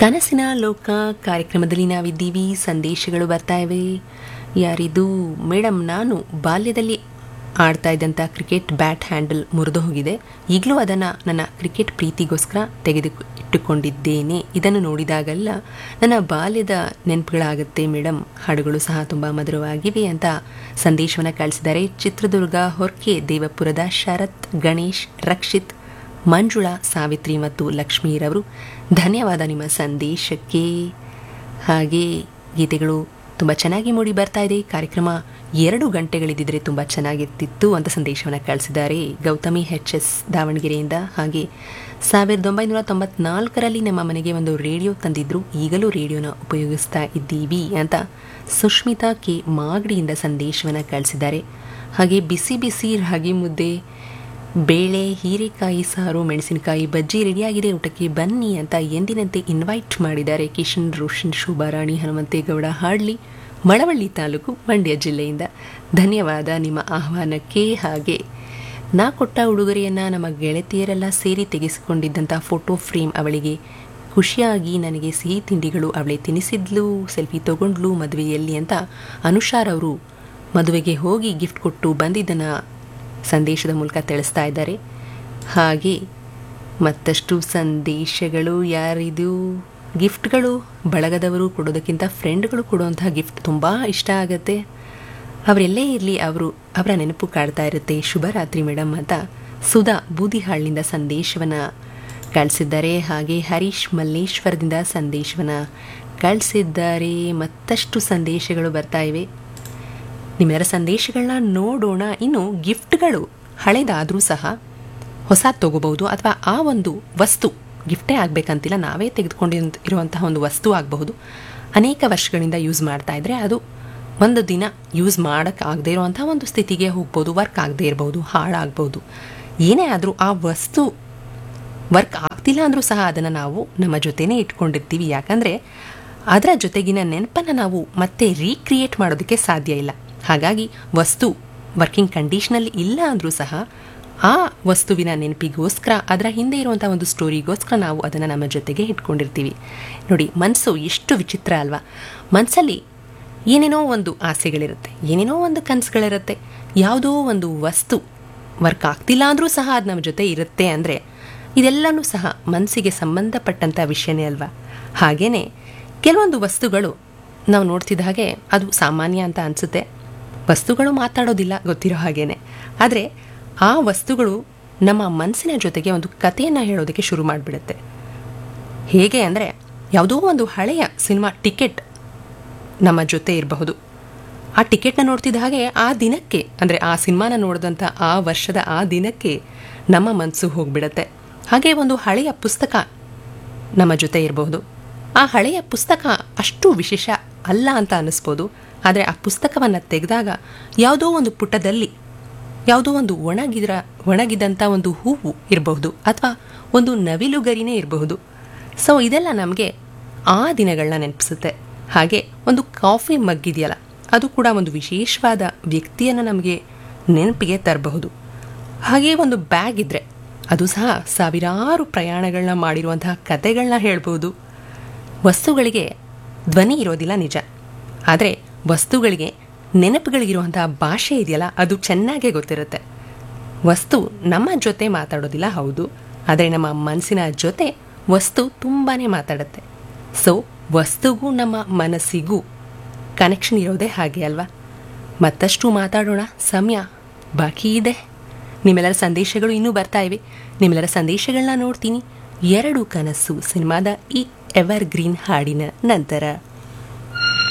ಕನಸಿನ ಲೋಕ ಕಾರ್ಯಕ್ರಮದಲ್ಲಿ ನಾವಿದ್ದೀವಿ ಸಂದೇಶಗಳು ಬರ್ತಾ ಇವೆ ಯಾರಿದು ಮೇಡಮ್ ನಾನು ಬಾಲ್ಯದಲ್ಲಿ ಆಡ್ತಾ ಇದ್ದಂಥ ಕ್ರಿಕೆಟ್ ಬ್ಯಾಟ್ ಹ್ಯಾಂಡಲ್ ಮುರಿದು ಹೋಗಿದೆ ಈಗಲೂ ಅದನ್ನು ನನ್ನ ಕ್ರಿಕೆಟ್ ಪ್ರೀತಿಗೋಸ್ಕರ ತೆಗೆದು ಇಟ್ಟುಕೊಂಡಿದ್ದೇನೆ ಇದನ್ನು ನೋಡಿದಾಗೆಲ್ಲ ನನ್ನ ಬಾಲ್ಯದ ನೆನಪುಗಳಾಗುತ್ತೆ ಮೇಡಮ್ ಹಾಡುಗಳು ಸಹ ತುಂಬ ಮಧುರವಾಗಿವೆ ಅಂತ ಸಂದೇಶವನ್ನು ಕಳಿಸಿದ್ದಾರೆ ಚಿತ್ರದುರ್ಗ ಹೊರ್ಕೆ ದೇವಪುರದ ಶರತ್ ಗಣೇಶ್ ರಕ್ಷಿತ್ ಮಂಜುಳಾ ಸಾವಿತ್ರಿ ಮತ್ತು ಲಕ್ಷ್ಮೀರವರು ಧನ್ಯವಾದ ನಿಮ್ಮ ಸಂದೇಶಕ್ಕೆ ಹಾಗೆ ಗೀತೆಗಳು ತುಂಬ ಚೆನ್ನಾಗಿ ಮೂಡಿ ಬರ್ತಾ ಇದೆ ಕಾರ್ಯಕ್ರಮ ಎರಡು ಗಂಟೆಗಳಿದ್ದಿದ್ರೆ ತುಂಬ ಚೆನ್ನಾಗಿರ್ತಿತ್ತು ಅಂತ ಸಂದೇಶವನ್ನು ಕಳಿಸಿದ್ದಾರೆ ಗೌತಮಿ ಎಚ್ ಎಸ್ ದಾವಣಗೆರೆಯಿಂದ ಹಾಗೆ ಸಾವಿರದ ಒಂಬೈನೂರ ತೊಂಬತ್ನಾಲ್ಕರಲ್ಲಿ ನಮ್ಮ ಮನೆಗೆ ಒಂದು ರೇಡಿಯೋ ತಂದಿದ್ರು ಈಗಲೂ ರೇಡಿಯೋನ ಉಪಯೋಗಿಸ್ತಾ ಇದ್ದೀವಿ ಅಂತ ಸುಷ್ಮಿತಾ ಕೆ ಮಾಗಡಿಯಿಂದ ಸಂದೇಶವನ್ನು ಕಳಿಸಿದ್ದಾರೆ ಹಾಗೆ ಬಿಸಿ ಬಿಸಿ ರಾಗಿ ಮುದ್ದೆ ಬೇಳೆ ಹೀರೆಕಾಯಿ ಸಾರು ಮೆಣಸಿನಕಾಯಿ ಬಜ್ಜಿ ರೆಡಿಯಾಗಿದೆ ಊಟಕ್ಕೆ ಬನ್ನಿ ಅಂತ ಎಂದಿನಂತೆ ಇನ್ವೈಟ್ ಮಾಡಿದ್ದಾರೆ ಕಿಶನ್ ರೋಷನ್ ಶೋಭಾರಾಣಿ ಹನುಮಂತೇಗೌಡ ಹಾಡ್ಲಿ ಮಳವಳ್ಳಿ ತಾಲೂಕು ಮಂಡ್ಯ ಜಿಲ್ಲೆಯಿಂದ ಧನ್ಯವಾದ ನಿಮ್ಮ ಆಹ್ವಾನಕ್ಕೆ ಹಾಗೆ ನಾ ಕೊಟ್ಟ ಉಡುಗೊರೆಯನ್ನು ನಮ್ಮ ಗೆಳತಿಯರೆಲ್ಲ ಸೇರಿ ತೆಗೆಸಿಕೊಂಡಿದ್ದಂಥ ಫೋಟೋ ಫ್ರೇಮ್ ಅವಳಿಗೆ ಖುಷಿಯಾಗಿ ನನಗೆ ಸಿಹಿ ತಿಂಡಿಗಳು ಅವಳೇ ತಿನ್ನಿಸಿದ್ಲು ಸೆಲ್ಫಿ ತಗೊಂಡ್ಲು ಮದುವೆಯಲ್ಲಿ ಅಂತ ಅನುಷಾರ್ ಅವರು ಮದುವೆಗೆ ಹೋಗಿ ಗಿಫ್ಟ್ ಕೊಟ್ಟು ಬಂದಿದ್ದನ್ನು ಸಂದೇಶದ ಮೂಲಕ ತಿಳಿಸ್ತಾ ಇದ್ದಾರೆ ಹಾಗೆ ಮತ್ತಷ್ಟು ಸಂದೇಶಗಳು ಯಾರಿದು ಗಿಫ್ಟ್ಗಳು ಬಳಗದವರು ಕೊಡೋದಕ್ಕಿಂತ ಫ್ರೆಂಡ್ಗಳು ಕೊಡುವಂತಹ ಗಿಫ್ಟ್ ತುಂಬ ಇಷ್ಟ ಆಗುತ್ತೆ ಅವರೆಲ್ಲೇ ಇರಲಿ ಅವರು ಅವರ ನೆನಪು ಕಾಡ್ತಾ ಇರುತ್ತೆ ಶುಭರಾತ್ರಿ ಮೇಡಮ್ ಅಂತ ಸುಧಾ ಬೂದಿಹಾಳ್ನಿಂದ ಸಂದೇಶವನ್ನು ಕಳಿಸಿದ್ದಾರೆ ಹಾಗೆ ಹರೀಶ್ ಮಲ್ಲೇಶ್ವರದಿಂದ ಸಂದೇಶವನ್ನು ಕಳಿಸಿದ್ದಾರೆ ಮತ್ತಷ್ಟು ಸಂದೇಶಗಳು ಬರ್ತಾ ಇವೆ ನಿಮ್ಮೆಲ್ಲರ ಸಂದೇಶಗಳನ್ನ ನೋಡೋಣ ಇನ್ನು ಗಿಫ್ಟ್ಗಳು ಹಳೆದಾದರೂ ಸಹ ಹೊಸ ತಗೋಬಹುದು ಅಥವಾ ಆ ಒಂದು ವಸ್ತು ಗಿಫ್ಟೇ ಆಗಬೇಕಂತಿಲ್ಲ ನಾವೇ ತೆಗೆದುಕೊಂಡು ಇರುವಂತಹ ಒಂದು ವಸ್ತು ಆಗಬಹುದು ಅನೇಕ ವರ್ಷಗಳಿಂದ ಯೂಸ್ ಮಾಡ್ತಾ ಇದ್ರೆ ಅದು ಒಂದು ದಿನ ಯೂಸ್ ಮಾಡೋಕ್ಕಾಗದೇ ಇರುವಂಥ ಒಂದು ಸ್ಥಿತಿಗೆ ಹೋಗ್ಬೋದು ವರ್ಕ್ ಆಗದೇ ಇರ್ಬೋದು ಹಾಳಾಗ್ಬೋದು ಏನೇ ಆದರೂ ಆ ವಸ್ತು ವರ್ಕ್ ಆಗ್ತಿಲ್ಲ ಅಂದರೂ ಸಹ ಅದನ್ನು ನಾವು ನಮ್ಮ ಜೊತೆನೇ ಇಟ್ಕೊಂಡಿರ್ತೀವಿ ಯಾಕಂದರೆ ಅದರ ಜೊತೆಗಿನ ನೆನಪನ್ನು ನಾವು ಮತ್ತೆ ರೀಕ್ರಿಯೇಟ್ ಮಾಡೋದಕ್ಕೆ ಸಾಧ್ಯ ಇಲ್ಲ ಹಾಗಾಗಿ ವಸ್ತು ವರ್ಕಿಂಗ್ ಕಂಡೀಷನಲ್ಲಿ ಇಲ್ಲ ಅಂದರೂ ಸಹ ಆ ವಸ್ತುವಿನ ನೆನಪಿಗೋಸ್ಕರ ಅದರ ಹಿಂದೆ ಇರುವಂಥ ಒಂದು ಸ್ಟೋರಿಗೋಸ್ಕರ ನಾವು ಅದನ್ನು ನಮ್ಮ ಜೊತೆಗೆ ಇಟ್ಕೊಂಡಿರ್ತೀವಿ ನೋಡಿ ಮನಸ್ಸು ಎಷ್ಟು ವಿಚಿತ್ರ ಅಲ್ವಾ ಮನಸ್ಸಲ್ಲಿ ಏನೇನೋ ಒಂದು ಆಸೆಗಳಿರುತ್ತೆ ಏನೇನೋ ಒಂದು ಕನಸುಗಳಿರುತ್ತೆ ಯಾವುದೋ ಒಂದು ವಸ್ತು ವರ್ಕ್ ಆಗ್ತಿಲ್ಲ ಅಂದರೂ ಸಹ ಅದು ನಮ್ಮ ಜೊತೆ ಇರುತ್ತೆ ಅಂದರೆ ಇದೆಲ್ಲನೂ ಸಹ ಮನಸ್ಸಿಗೆ ಸಂಬಂಧಪಟ್ಟಂಥ ವಿಷಯನೇ ಅಲ್ವಾ ಹಾಗೆಯೇ ಕೆಲವೊಂದು ವಸ್ತುಗಳು ನಾವು ನೋಡ್ತಿದ್ದ ಹಾಗೆ ಅದು ಸಾಮಾನ್ಯ ಅಂತ ಅನಿಸುತ್ತೆ ವಸ್ತುಗಳು ಮಾತಾಡೋದಿಲ್ಲ ಗೊತ್ತಿರೋ ಹಾಗೇನೆ ಆದರೆ ಆ ವಸ್ತುಗಳು ನಮ್ಮ ಮನಸ್ಸಿನ ಜೊತೆಗೆ ಒಂದು ಕಥೆಯನ್ನು ಹೇಳೋದಕ್ಕೆ ಶುರು ಮಾಡಿಬಿಡುತ್ತೆ ಹೇಗೆ ಅಂದರೆ ಯಾವುದೋ ಒಂದು ಹಳೆಯ ಸಿನಿಮಾ ಟಿಕೆಟ್ ನಮ್ಮ ಜೊತೆ ಇರಬಹುದು ಆ ಟಿಕೆಟ್ನ ನೋಡ್ತಿದ್ದ ಹಾಗೆ ಆ ದಿನಕ್ಕೆ ಅಂದರೆ ಆ ಸಿನಿಮಾನ ನೋಡಿದಂಥ ಆ ವರ್ಷದ ಆ ದಿನಕ್ಕೆ ನಮ್ಮ ಮನಸ್ಸು ಹೋಗಿಬಿಡತ್ತೆ ಹಾಗೆ ಒಂದು ಹಳೆಯ ಪುಸ್ತಕ ನಮ್ಮ ಜೊತೆ ಇರಬಹುದು ಆ ಹಳೆಯ ಪುಸ್ತಕ ಅಷ್ಟು ವಿಶೇಷ ಅಲ್ಲ ಅಂತ ಅನ್ನಿಸ್ಬೋದು ಆದರೆ ಆ ಪುಸ್ತಕವನ್ನು ತೆಗೆದಾಗ ಯಾವುದೋ ಒಂದು ಪುಟದಲ್ಲಿ ಯಾವುದೋ ಒಂದು ಒಣಗಿದ್ರ ಒಣಗಿದಂಥ ಒಂದು ಹೂವು ಇರಬಹುದು ಅಥವಾ ಒಂದು ನವಿಲುಗರಿನೇ ಇರಬಹುದು ಸೊ ಇದೆಲ್ಲ ನಮಗೆ ಆ ದಿನಗಳನ್ನ ನೆನಪಿಸುತ್ತೆ ಹಾಗೆ ಒಂದು ಕಾಫಿ ಮಗ್ಗಿದೆಯಲ್ಲ ಅದು ಕೂಡ ಒಂದು ವಿಶೇಷವಾದ ವ್ಯಕ್ತಿಯನ್ನು ನಮಗೆ ನೆನಪಿಗೆ ತರಬಹುದು ಹಾಗೆ ಒಂದು ಬ್ಯಾಗ್ ಇದ್ದರೆ ಅದು ಸಹ ಸಾವಿರಾರು ಪ್ರಯಾಣಗಳನ್ನ ಮಾಡಿರುವಂತಹ ಕತೆಗಳನ್ನ ಹೇಳ್ಬೋದು ವಸ್ತುಗಳಿಗೆ ಧ್ವನಿ ಇರೋದಿಲ್ಲ ನಿಜ ಆದರೆ ವಸ್ತುಗಳಿಗೆ ನೆನಪುಗಳಿಗಿರುವಂತಹ ಭಾಷೆ ಇದೆಯಲ್ಲ ಅದು ಚೆನ್ನಾಗೇ ಗೊತ್ತಿರುತ್ತೆ ವಸ್ತು ನಮ್ಮ ಜೊತೆ ಮಾತಾಡೋದಿಲ್ಲ ಹೌದು ಆದರೆ ನಮ್ಮ ಮನಸ್ಸಿನ ಜೊತೆ ವಸ್ತು ತುಂಬಾ ಮಾತಾಡುತ್ತೆ ಸೊ ವಸ್ತುಗೂ ನಮ್ಮ ಮನಸ್ಸಿಗೂ ಕನೆಕ್ಷನ್ ಇರೋದೇ ಹಾಗೆ ಅಲ್ವಾ ಮತ್ತಷ್ಟು ಮಾತಾಡೋಣ ಸಮಯ ಬಾಕಿ ಇದೆ ನಿಮ್ಮೆಲ್ಲರ ಸಂದೇಶಗಳು ಇನ್ನೂ ಬರ್ತಾ ಇವೆ ನಿಮ್ಮೆಲ್ಲರ ಸಂದೇಶಗಳನ್ನ ನೋಡ್ತೀನಿ ಎರಡು ಕನಸು ಸಿನಿಮಾದ ಈ ಎವರ್ ಗ್ರೀನ್ ಹಾಡಿನ ನಂತರ